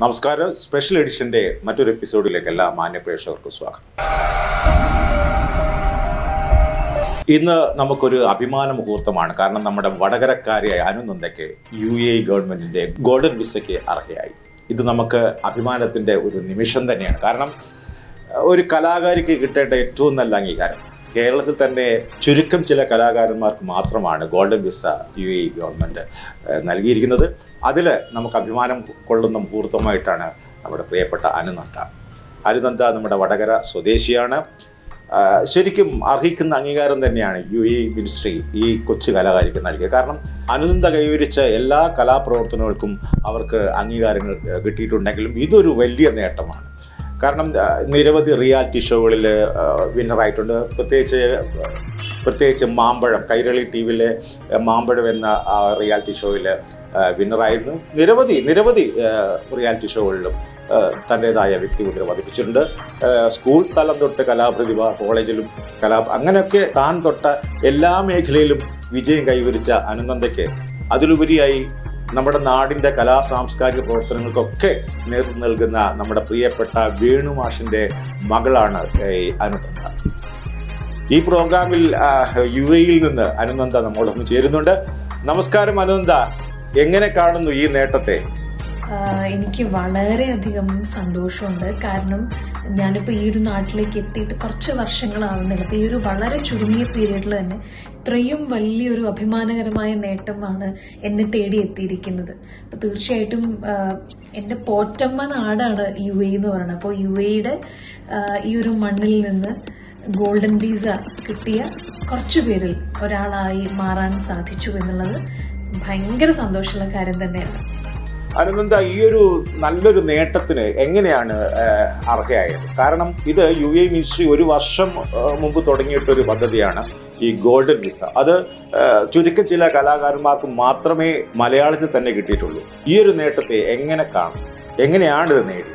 നമസ്കാരം സ്പെഷ്യൽ എഡിഷന്റെ മറ്റൊരു എപ്പിസോഡിലേക്ക് എല്ലാ മാന്യ പ്രേക്ഷകർക്കും സ്വാഗതം ഇന്ന് നമുക്കൊരു അഭിമാന മുഹൂർത്തമാണ് കാരണം നമ്മുടെ വടകരക്കാരിയായ അനുനന്ദയ്ക്ക് യു എ ഗവൺമെന്റിന്റെ ഗോൾഡൻ വിസയ്ക്ക് അർഹയായി ഇത് നമുക്ക് അഭിമാനത്തിന്റെ ഒരു നിമിഷം തന്നെയാണ് കാരണം ഒരു കലാകാരിക്ക് കിട്ടേണ്ട ഏറ്റവും നല്ല അംഗീകാരം കേരളത്തിൽ തന്നെ ചുരുക്കം ചില കലാകാരന്മാർക്ക് മാത്രമാണ് golden visa U A government നൽകിയിരിക്കുന്നത് അതിൽ നമുക്ക് അഭിമാനം കൊള്ളുന്ന മുഹൂർത്തമായിട്ടാണ് നമ്മുടെ പ്രിയപ്പെട്ട അനുനന്ദ അനുനന്ദ നമ്മുടെ വടകര സ്വദേശിയാണ് ആ, ശരിക്കും അർഹിക്കുന്ന അംഗീകാരം തന്നെയാണ് യു എ മിനിസ്ട്രി ഈ കൊച്ചു കലാകാരിക്ക് നൽകിയത് കാരണം അനുനന്ദ കൈവരിച്ച എല്ലാ കലാപ്രവർത്തനങ്ങൾക്കും അവർക്ക് അംഗീകാരങ്ങൾ ആ, കിട്ടിയിട്ടുണ്ടെങ്കിലും ഇതൊരു വലിയ നേട്ടമാണ് കാരണം ആ, നിരവധി റിയാലിറ്റി ഷോകളിൽ വിന്നറായിട്ടുണ്ട് പ്രത്യേകിച്ച് പ്രത്യേകിച്ച് മാമ്പഴം കൈരളി ടി വിയിലെ മാമ്പഴം എന്ന ആ റിയാലിറ്റി ഷോയിൽ വിന്നറായിരുന്നു നിരവധി നിരവധി ആ, റിയാലിറ്റി ഷോകളിലും ആ, തൻ്റെതായ വ്യക്തിമുദ്ര പതിപ്പിച്ചിട്ടുണ്ട് ആ, സ്കൂൾ തലം തൊട്ട് കലാപ്രതിഭ കോളേജിലും കലാ അങ്ങനെയൊക്കെ താൻ തൊട്ട എല്ലാ മേഖലയിലും വിജയം കൈവരിച്ച അനുനന്ദയ്ക്ക് അതിലുപരിയായി നമ്മുടെ നാടിൻ്റെ കലാ സാംസ്കാരിക പ്രവർത്തനങ്ങൾക്കൊക്കെ നേതൃത്വം നൽകുന്ന നമ്മുടെ പ്രിയപ്പെട്ട വേണുമാഷിൻ്റെ മകളാണ് ഈ അനുനന്ദ ഈ പ്രോഗ്രാമിൽ ആ, യു എയിൽ നിന്ന് അനുനന്ദ നമ്മോടൊപ്പം ചേരുന്നുണ്ട് നമസ്കാരം അനുനന്ദ എങ്ങനെ കാണുന്നു ഈ നേട്ടത്തെ ആഹ് എനിക്ക് വളരെയധികം സന്തോഷമുണ്ട് കാരണം ഞാനിപ്പോൾ ഈ ഒരു നാട്ടിലേക്ക് എത്തിയിട്ട് കുറച്ച് വർഷങ്ങളാവുന്നില്ല അപ്പോൾ ഈ ഒരു വളരെ ചുരുങ്ങിയ പീരീഡിൽ തന്നെ ഇത്രയും വലിയൊരു അഭിമാനകരമായ നേട്ടമാണ് എന്നെ തേടി എത്തിയിരിക്കുന്നത് അപ്പോൾ തീർച്ചയായിട്ടും ആഹ് എൻ്റെ പോറ്റമ്മ നാടാണ് യു എ എന്ന് പറയുന്നത് അപ്പോൾ യു എയുടെ ഈ ഒരു മണ്ണിൽ നിന്ന് ഗോൾഡൻ വീസ കിട്ടിയ കുറച്ചു പേരിൽ ഒരാളായി മാറാൻ സാധിച്ചു എന്നുള്ളത് ഭയങ്കര സന്തോഷമുള്ള കാര്യം തന്നെയാണ് അനുനന്ദ ഈ ഒരു നല്ലൊരു നേട്ടത്തിന് എങ്ങനെയാണ് ആ, അർഹയായത് കാരണം ഇത് യു എ മിനിസ്ട്രി ഒരു വർഷം ആ, മുമ്പ് തുടങ്ങിയിട്ടൊരു പദ്ധതിയാണ് ഈ ഗോൾഡൻ വിസ അത് ആ, ചുരുക്കം ചില കലാകാരന്മാർക്ക് മാത്രമേ മലയാളത്തിൽ തന്നെ കിട്ടിയിട്ടുള്ളൂ ഈ ഒരു നേട്ടത്തെ എങ്ങനെ കാണും എങ്ങനെയാണ് ഇത് നേടി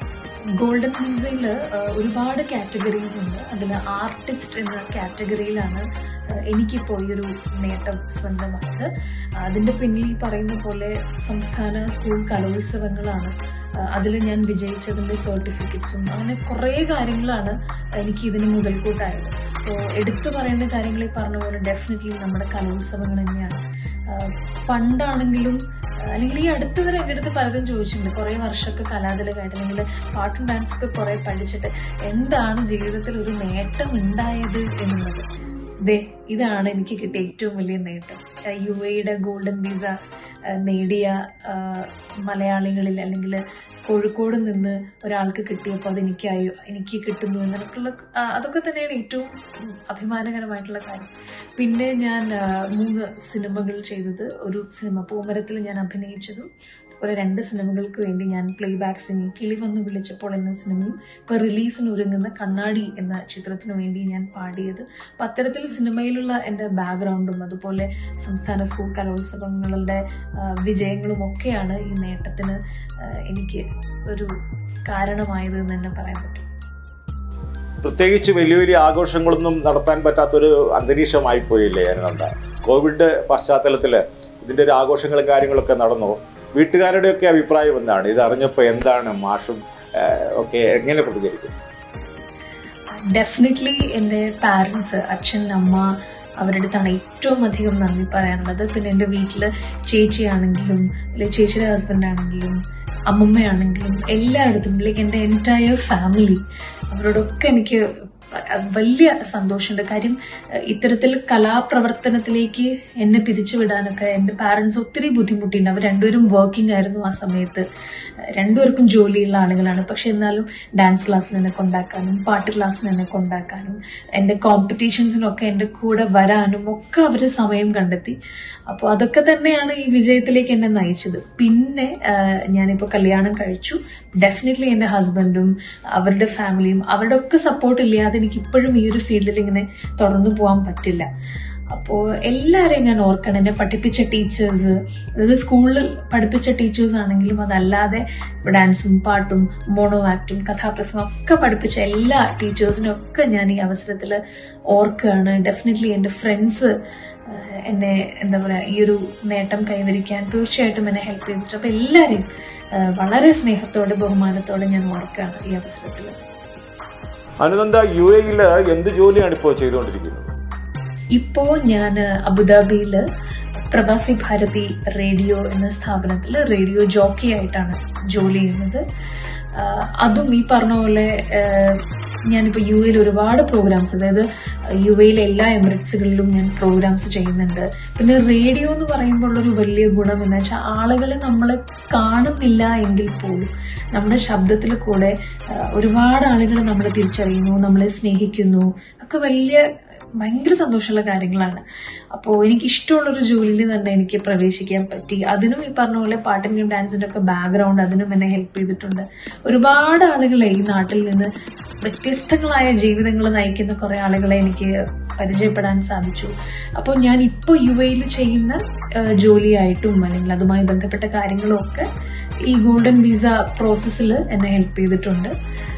ഗോൾഡൻ വിസയിൽ ഒരുപാട് കാറ്റഗറീസ് ഉണ്ട് അതിൽ ആർട്ടിസ്റ്റ് എന്ന കാറ്റഗറിയിലാണ് ആഹ് എനിക്കിപ്പോൾ ഈ ഒരു നേട്ടം സ്വന്തമായത് അതിൻ്റെ പിന്നിൽ ഈ പറയുന്ന പോലെ സംസ്ഥാന സ്കൂൾ കലോത്സവങ്ങളാണ് അതിൽ ഞാൻ വിജയിച്ചതിൻ്റെ സർട്ടിഫിക്കറ്റ്സും അങ്ങനെ കുറേ കാര്യങ്ങളാണ് എനിക്ക് ഇതിന് മുതൽക്കൂട്ടായത് അപ്പോൾ എടുത്തു പറയേണ്ട കാര്യങ്ങൾ ഈ പറഞ്ഞ പോലെ ഡെഫിനറ്റ്ലി നമ്മുടെ കലോത്സവങ്ങൾ തന്നെയാണ് ആഹ് പണ്ടാണെങ്കിലും അല്ലെങ്കിൽ ഈ അടുത്ത് വരെ എൻ്റെ അടുത്ത് പലരും ചോദിച്ചിട്ടുണ്ട് കുറേ വർഷമൊക്കെ കലാതിലകമായിട്ട് അല്ലെങ്കിൽ പാട്ടും ഡാൻസൊക്കെ കുറേ പഠിച്ചിട്ട് എന്താണ് ജീവിതത്തിൽ ഒരു നേട്ടം ഉണ്ടായത് എന്നുള്ളത് ദേ ഇതാണ് എനിക്ക് കിട്ടിയ ഏറ്റവും വലിയ നേട്ടം യു എയുടെ ഗോൾഡൻ വിസ നേടിയ ആ, മലയാളികളിൽ അല്ലെങ്കിൽ കോഴിക്കോട് നിന്ന് ഒരാൾക്ക് കിട്ടിയപ്പോൾ അത് എനിക്കായി എനിക്ക് കിട്ടുന്നു എന്നൊക്കെയുള്ള ആ, അതൊക്കെ തന്നെയാണ് ഏറ്റവും ഉം, അഭിമാനകരമായിട്ടുള്ള കാര്യം പിന്നെ ഞാൻ ആ, മൂന്ന് സിനിമകൾ ചെയ്തത് ഒരു സിനിമ പൂമരത്തിൽ ഞാൻ അഭിനയിച്ചതും അതുപോലെ രണ്ട് സിനിമകൾക്ക് വേണ്ടി ഞാൻ പ്ലേ ബാക്ക് സിംഗിങ് കിളി വന്ന് വിളിച്ചപ്പോൾ എന്ന സിനിമയും ഇപ്പോൾ റിലീസിന് ഒരുങ്ങുന്ന കണ്ണാടി എന്ന ചിത്രത്തിനു വേണ്ടി ഞാൻ പാടിയത് അപ്പം അത്തരത്തിൽ സിനിമയിലുള്ള എൻ്റെ ബാക്ക്ഗ്രൗണ്ടും അതുപോലെ സംസ്ഥാന സ്കൂൾ കലോത്സവങ്ങളുടെ ആ, വിജയങ്ങളും ഒക്കെയാണ് ഈ നേട്ടത്തിന് ആ, എനിക്ക് ഒരു കാരണമായത് എന്ന് തന്നെ പറയാൻ പറ്റും പ്രത്യേകിച്ച് വലിയ വലിയ ആഘോഷങ്ങളൊന്നും നടത്താൻ പറ്റാത്തൊരു അന്തരീക്ഷമായി പോയില്ലേ അനുനന്ദ കോവിഡ് പശ്ചാത്തലത്തിൽ ഇതിൻ്റെ ഒരു ആഘോഷങ്ങളും കാര്യങ്ങളൊക്കെ നടന്നു വീട്ടുകാരുടെയൊക്കെ അഭിപ്രായം എന്താണ് ഇത് അറിഞ്ഞപ്പോൾ എന്താണ് മാഷും ആ, ഒക്കെ എങ്ങനെ പ്രതികരിക്കും ഡെഫിനറ്റ്ലി എൻ്റെ പാരൻസ് അച്ഛൻ അമ്മ അവരുടെ അടുത്താണ് ഏറ്റവും അധികം നന്ദി പറയാനുള്ളത് പിന്നെ എൻ്റെ വീട്ടിൽ ചേച്ചിയാണെങ്കിലും അല്ലെങ്കിൽ ചേച്ചിയുടെ ഹസ്ബൻഡ് ആണെങ്കിലും അമ്മമ്മയാണെങ്കിലും എല്ലായിടത്തും ലൈക്ക് എൻ്റെ എൻറ്റയർ ഫാമിലി അവരോടൊക്കെ എനിക്ക് വലിയ സന്തോഷമുണ്ട് കാര്യം അഹ് ഇത്തരത്തിൽ കലാപ്രവർത്തനത്തിലേക്ക് എന്നെ തിരിച്ചുവിടാനൊക്കെ എൻ്റെ പാരൻസ് ഒത്തിരി ബുദ്ധിമുട്ടിയിട്ടുണ്ട് അവർ രണ്ടുപേരും വർക്കിംഗ് ആയിരുന്നു ആ സമയത്ത് അഹ് രണ്ടുപേർക്കും ജോലിയുള്ള ആളുകളാണ് പക്ഷെ എന്നാലും ഡാൻസ് ക്ലാസ്സിന് എന്നെ കൊണ്ടാക്കാനും പാട്ട് ക്ലാസ്സിന് എന്നെ കൊണ്ടാക്കാനും എൻ്റെ കോമ്പറ്റീഷൻസിനൊക്കെ എൻ്റെ കൂടെ വരാനും ഒക്കെ അവർ സമയം കണ്ടെത്തി അപ്പോൾ അതൊക്കെ തന്നെയാണ് ഈ വിജയത്തിലേക്ക് എന്നെ നയിച്ചത് പിന്നെ ആഹ് ഞാനിപ്പോൾ കല്യാണം കഴിച്ചു ഡെഫിനറ്റ്ലി എൻ്റെ ഹസ്ബൻഡും അവരുടെ ഫാമിലിയും അവരുടെ ഒക്കെ സപ്പോർട്ട് ഇല്ലാതെ എനിക്ക് ഇപ്പോഴും ഈ ഒരു ഫീൽഡിൽ ഇങ്ങനെ തുടർന്നു പോകാൻ പറ്റില്ല അപ്പോൾ എല്ലാവരെയും ഞാൻ ഓർക്കണം എന്നെ പഠിപ്പിച്ച ടീച്ചേഴ്സ് അതായത് സ്കൂളിൽ പഠിപ്പിച്ച ടീച്ചേഴ്സ് ആണെങ്കിലും അതല്ലാതെ ഡാൻസും പാട്ടും മോണോ ആക്റ്റും കഥാപ്രസംഗം ഒക്കെ പഠിപ്പിച്ച എല്ലാ ടീച്ചേഴ്സിനും ഒക്കെ ഞാൻ ഈ അവസരത്തിൽ ഓർക്കുകയാണ് ഡെഫിനറ്റ്ലി എൻ്റെ ഫ്രണ്ട്സ് ഏഹ് എന്നെ എന്താ പറയുക ഈ ഒരു നേട്ടം കൈവരിക്കാൻ തീർച്ചയായിട്ടും എന്നെ ഹെൽപ്പ് ചെയ്തിട്ടുണ്ട് അപ്പം എല്ലാവരെയും ഏഹ് വളരെ സ്നേഹത്തോടെ ബഹുമാനത്തോടെ ഞാൻ ഓർക്കുകയാണ് ഈ അവസരത്തിൽ അനുനന്ദ യു എയിൽ എന്ത് ജോലിയാണ് ഇപ്പോൾ ചെയ്തുകൊണ്ടിരിക്കുന്നത് ഇപ്പോൾ ഞാൻ അബുദാബിയിൽ പ്രവാസി ഭാരതി റേഡിയോ എന്ന സ്ഥാപനത്തിൽ റേഡിയോ ജോക്കി ആയിട്ടാണ് ജോലി ചെയ്യുന്നത് ആഹ് അതും ഈ പറഞ്ഞ പോലെ ആഹ് ഞാനിപ്പോൾ യു എയിൽ ഒരുപാട് പ്രോഗ്രാംസ് അതായത് യു എയിലെ എല്ലാ എമിറേറ്റ്സുകളിലും ഞാൻ പ്രോഗ്രാംസ് ചെയ്യുന്നുണ്ട് പിന്നെ റേഡിയോ എന്ന് പറയുമ്പോൾ ഒരു വലിയ ഗുണം എന്ന് വെച്ചാൽ ആളുകളെ നമ്മൾ കാണുന്നില്ല എങ്കിൽ പോലും നമ്മുടെ ശബ്ദത്തിൽ കൂടെ ആഹ് ഒരുപാട് ആളുകൾ നമ്മളെ തിരിച്ചറിയുന്നു നമ്മളെ സ്നേഹിക്കുന്നു ഒക്കെ വലിയ ഭയങ്കര സന്തോഷമുള്ള കാര്യങ്ങളാണ് അപ്പോൾ എനിക്ക് ഇഷ്ടമുള്ളൊരു ജോലിയിൽ തന്നെ എനിക്ക് പ്രവേശിക്കാൻ പറ്റി അതിനും ഈ പറഞ്ഞ പോലെ പാട്ടിൻ്റെയും ഡാൻസിൻ്റെ ഒക്കെ ബാക്ക്ഗ്രൗണ്ട് അതിനും എന്നെ ഹെൽപ്പ് ചെയ്തിട്ടുണ്ട് ഒരുപാട് ആളുകളെ ഈ നാട്ടിൽ നിന്ന് വ്യത്യസ്തങ്ങളായ ജീവിതങ്ങൾ നയിക്കുന്ന കുറേ ആളുകളെ എനിക്ക് പരിചയപ്പെടാൻ സാധിച്ചു അപ്പോൾ ഞാൻ ഇപ്പോൾ യു എയിൽ ചെയ്യുന്ന ഏഹ്, ജോലിയായിട്ടും അല്ലെങ്കിൽ അതുമായി ബന്ധപ്പെട്ട കാര്യങ്ങളും ഒക്കെ ഈ ഗോൾഡൻ വിസ പ്രോസസ്സിൽ എന്നെ ഹെൽപ്പ് ചെയ്തിട്ടുണ്ട്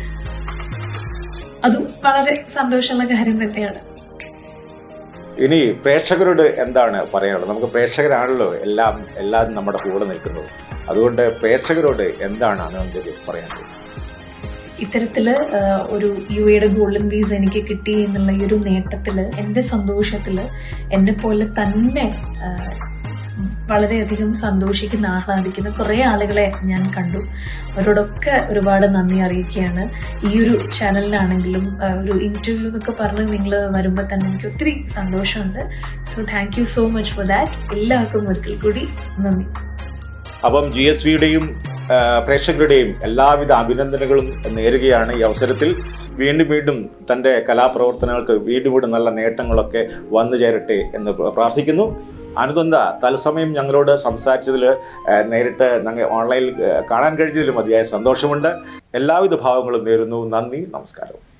അതും വളരെ സന്തോഷമുള്ള കാര്യം തന്നെയാണ് ഇനി പ്രേക്ഷകരോട് എന്താണ് പറയാനുള്ളത് നമുക്ക് പ്രേക്ഷകരാണല്ലോ എല്ലാം എല്ലാം നമ്മുടെ കൂടെ നിൽക്കുന്നത് അതുകൊണ്ട് പ്രേക്ഷകരോട് എന്താണ് അനുനന്ദന് പറയാനുള്ളത് ഇത്തരത്തില് ആഹ്, ഒരു യു എയുടെ ഗോൾഡൻ വീസ എനിക്ക് കിട്ടി എന്നുള്ള ഈ ഒരു നേട്ടത്തില് എന്റെ സന്തോഷത്തില് എന്നെ പോലെ തന്നെ ആഹ്, വളരെയധികം സന്തോഷിക്കുന്ന ആഹ്ലാദിക്കുന്ന കുറേ ആളുകളെ ഞാൻ കണ്ടു അവരോടൊക്കെ ഒരുപാട് നന്ദി അറിയിക്കുകയാണ് ഈ ഒരു ചാനലിലാണെങ്കിലും ആഹ്, ഒരു ഇന്റർവ്യൂ എന്നൊക്കെ പറഞ്ഞ് നിങ്ങൾ വരുമ്പോൾ തന്നെ എനിക്ക് ഒത്തിരി സന്തോഷമുണ്ട് so thank you so much for that എല്ലാവർക്കും ഒരിക്കൽ കൂടി നന്ദി അപ്പം ജി എസ് വിയുടെയും പ്രേക്ഷകരുടെയും എല്ലാവിധ അഭിനന്ദനങ്ങളും നേരുകയാണ് ഈ അവസരത്തിൽ വീണ്ടും വീണ്ടും തൻ്റെ കലാപ്രവർത്തനങ്ങൾക്ക് വീണ്ടും വീണ്ടും നല്ല നേട്ടങ്ങളൊക്കെ വന്നു ചേരട്ടെ എന്ന് പ്രാർത്ഥിക്കുന്നു അനുബന്ധ തത്സമയം ഞങ്ങളോട് സംസാരിച്ചതിൽ നേരിട്ട് ഞങ്ങൾ ഓൺലൈനിൽ കാണാൻ കഴിഞ്ഞതിൽ മതിയായ സന്തോഷമുണ്ട് എല്ലാവിധ ഭാവങ്ങളും നേരുന്നു നന്ദി നമസ്കാരം